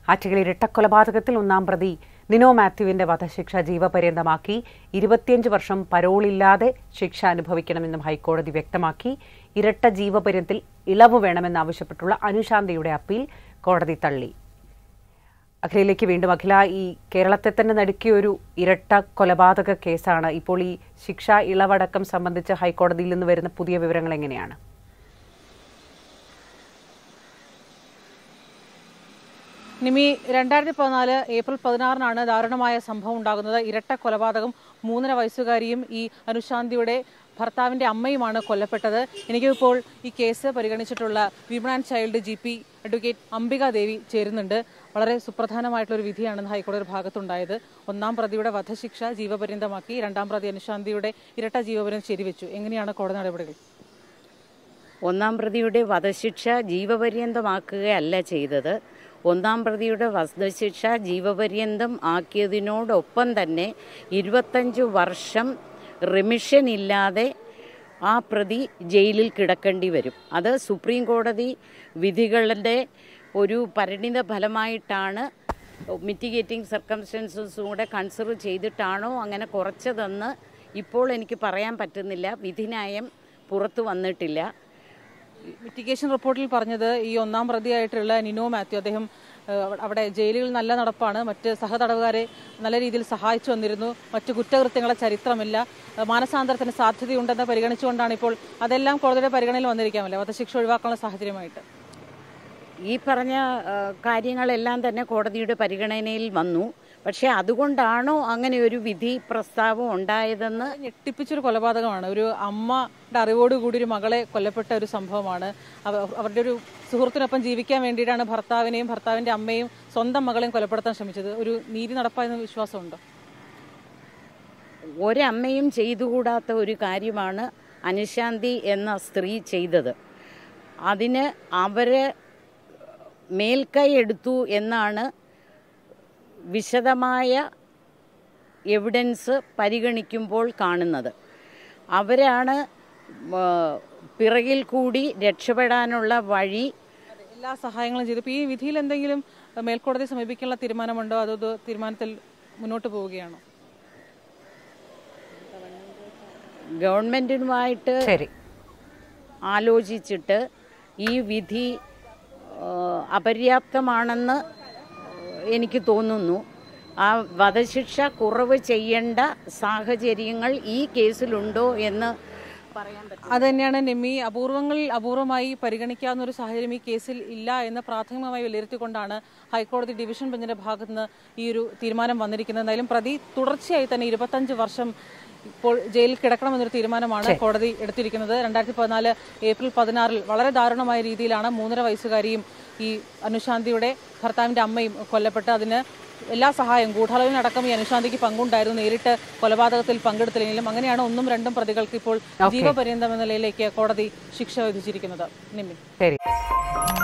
ആറ്റുകൽ ഇരട്ടക്കൊലപാതകത്തിൽ ഒന്നാം പ്രതി നിനോ മാത്യുവിന്റെ വധശിക്ഷ ജീവപര്യന്തമാക്കി ഇരുപത്തിയഞ്ച് വർഷം പരോളില്ലാതെ ശിക്ഷ അനുഭവിക്കണമെന്നും ഹൈക്കോടതി വ്യക്തമാക്കി ഇരട്ട ജീവപര്യത്തിൽ ഇളവ് വേണമെന്നാവശ്യപ്പെട്ടുള്ള അനുശാന്തയുടെ അപ്പീൽ കോടതി തള്ളി അഖിലയിലേക്ക് വീണ്ടും അഖില ഈ കേരളത്തെ തന്നെ നടുക്കിയ ഒരു ഇരട്ട കൊലപാതക കേസാണ് ഇപ്പോൾ ഈ ശിക്ഷ ഇളവടക്കം സംബന്ധിച്ച് ഹൈക്കോടതിയിൽ നിന്ന് വരുന്ന പുതിയ വിവരങ്ങൾ എങ്ങനെയാണ് നിമി രണ്ടായിരത്തി പതിനാല് ഏപ്രിൽ പതിനാറിനാണ് ദാരുണമായ സംഭവം ഉണ്ടാകുന്നത് ഇരട്ട കൊലപാതകം മൂന്നര വയസ്സുകാരിയും ഈ അനുശാന്തിയുടെ ഭർത്താവിന്റെ അമ്മയുമാണ് കൊല്ലപ്പെട്ടത് എനിക്കിപ്പോൾ ഈ കേസ് പരിഗണിച്ചിട്ടുള്ള women and child G P advocate Ambika Devi ചേരുന്നുണ്ട് വളരെ സുപ്രധാനമായിട്ടുള്ള ഒരു വിധിയാണ് ഹൈക്കോടതി ഭാഗത്തുണ്ടായത് ഒന്നാം പ്രതിയുടെ വധശിക്ഷ ജീവപര്യന്തമാക്കി രണ്ടാം പ്രതി അനുശാന്തിയുടെ ഇരട്ട ജീവപര്യന്തം ശരിവെച്ചു എങ്ങനെയാണ് കോടതി നടപടികൾ ഒന്നാം പ്രതിയുടെ വധശിക്ഷ ജീവപര്യന്തമാക്കുകയല്ല ചെയ്തത് ഒന്നാം പ്രതിയുടെ വധശിക്ഷ ജീവപര്യന്തം ആക്കിയതിനോടൊപ്പം തന്നെ ഇരുപത്തഞ്ച് വർഷം റിമിഷൻ ഇല്ലാതെ ആ പ്രതി ജയിലിൽ കിടക്കേണ്ടി വരും അത് സുപ്രീം കോടതി വിധികളുടെ ഒരു പരിണിത ഫലമായിട്ടാണ് മിറ്റിഗേറ്റിംഗ് സർക്കംസ്റ്റൻസസും കൂടെ കൺസിഡർ ചെയ്തിട്ടാണോ അങ്ങനെ കുറച്ചതെന്ന് ഇപ്പോൾ എനിക്ക് പറയാൻ പറ്റുന്നില്ല വിധിന്യായം പുറത്തു വന്നിട്ടില്ല മിറ്റിഗേഷൻ റിപ്പോർട്ടിൽ പറഞ്ഞത് ഈ ഒന്നാം പ്രതിയായിട്ടുള്ള നിനോ മാത്യു അദ്ദേഹം ഏഹ്, അവിടെ ജയിലുകളിൽ നല്ല നടപ്പാണ് മറ്റ് സഹതടവുകാരെ നല്ല രീതിയിൽ സഹായിച്ചു വന്നിരുന്നു മറ്റു കുറ്റകൃത്യങ്ങളെ ചരിത്രമില്ല ഏഹ്, മാനസാന്തരത്തിന് സാധ്യതയുണ്ടെന്ന് പരിഗണിച്ചുകൊണ്ടാണ് ഇപ്പോൾ അതെല്ലാം കോടതിയുടെ പരിഗണനയിൽ വന്നിരിക്കാമല്ലേ വധശിക്ഷ ഒഴിവാക്കാനുള്ള സാഹചര്യമായിട്ട് ഈ പറഞ്ഞ ആ, കാര്യങ്ങളെല്ലാം തന്നെ കോടതിയുടെ പരിഗണനയിൽ വന്നു പക്ഷേ അതുകൊണ്ടാണോ അങ്ങനെ ഒരു വിധി പ്രസ്താവം ഉണ്ടായതെന്ന് ഞെട്ടിപ്പിച്ചൊരു കൊലപാതകമാണ് ഒരു അമ്മയുടെ അറിവോടുകൂടി ഒരു മകളെ കൊല്ലപ്പെട്ട ഒരു സംഭവമാണ് അവ- അവരുടെ ഒരു സുഹൃത്തിനൊപ്പം ജീവിക്കാൻ വേണ്ടിയിട്ടാണ് ഭർത്താവിനെയും ഭർത്താവിന്റെ അമ്മയും സ്വന്തം മകളെയും കൊലപ്പെടുത്താൻ ശ്രമിച്ചത് ഒരു നീതി നടപ്പായെന്ന് വിശ്വാസമുണ്ടോ ഒരമ്മയും ചെയ്തുകൂടാത്ത ഒരു കാര്യമാണ് അനുശാന്തി എന്ന സ്ത്രീ ചെയ്തത് അതിന് അവര് മേൽക്കൈ എടുത്തു എന്നാണ് വിശദമായ എവിഡൻസ് പരിഗണിക്കുമ്പോൾ കാണുന്നത് അവരാണ് ആ, പിറകിൽ കൂടി രക്ഷപ്പെടാനുള്ള വഴി എല്ലാ സഹായങ്ങളും ചെയ്തു ഇപ്പൊ ഈ വിധിയിൽ എന്തെങ്കിലും അഹ്, മേൽക്കോടതി സമീപിക്കാനുള്ള തീരുമാനമുണ്ടോ അതോ ഇത് തീരുമാനത്തിൽ മുന്നോട്ട് പോവുകയാണോ ഗവൺമെന്റിനുമായിട്ട് ശരി ആലോചിച്ചിട്ട് ഈ വിധി ആ, അപര്യാപ്തമാണെന്ന് എനിക്ക് തോന്നുന്നു ആ വധശിക്ഷ കുറവ് ചെയ്യേണ്ട സാഹചര്യങ്ങൾ ഈ കേസിലുണ്ടോ എന്ന് പറയാൻ പറ്റും അത് തന്നെയാണ് നെമ്മി അപൂർവങ്ങളിൽ അപൂർവമായി പരിഗണിക്കാവുന്ന ഒരു സാഹചര്യം ഈ കേസിൽ ഇല്ല എന്ന് പ്രാഥമികമായി വിലയിരുത്തിക്കൊണ്ടാണ് ഹൈക്കോടതി ഡിവിഷൻ ബെഞ്ചിന്റെ ഭാഗത്ത് നിന്ന് ഈ ഒരു തീരുമാനം വന്നിരിക്കുന്നത് എന്തായാലും പ്രതി തുടർച്ചയായി തന്നെ ഇരുപത്തഞ്ച് വർഷം ഇപ്പോൾ ജയിലിൽ കിടക്കണമെന്നൊരു തീരുമാനമാണ് കോടതി എടുത്തിരിക്കുന്നത് രണ്ടായിരത്തി പതിനാല് ഏപ്രിൽ പതിനാറിൽ വളരെ ദാരുണമായ രീതിയിലാണ് മൂന്നര വയസ്സുകാരിയും ഈ അനുശാന്തിയുടെ ഭർത്താവിന്റെ അമ്മയും കൊല്ലപ്പെട്ട് അതിന് എല്ലാ സഹായവും ഗൂഢാലോചനയടക്കം ഈ അനുശാന്തിക്ക് പങ്കുണ്ടായിരുന്നു നേരിട്ട് കൊലപാതകത്തിൽ പങ്കെടുത്തില്ലെങ്കിലും അങ്ങനെയാണ് ഒന്നും രണ്ടും പ്രതികൾക്ക് ഇപ്പോൾ ജീവപര്യന്തം എന്ന നിലയിലേക്ക് കോടതി ശിക്ഷ വിധിച്ചിരിക്കുന്നത് നിമ്മിൻ ശരി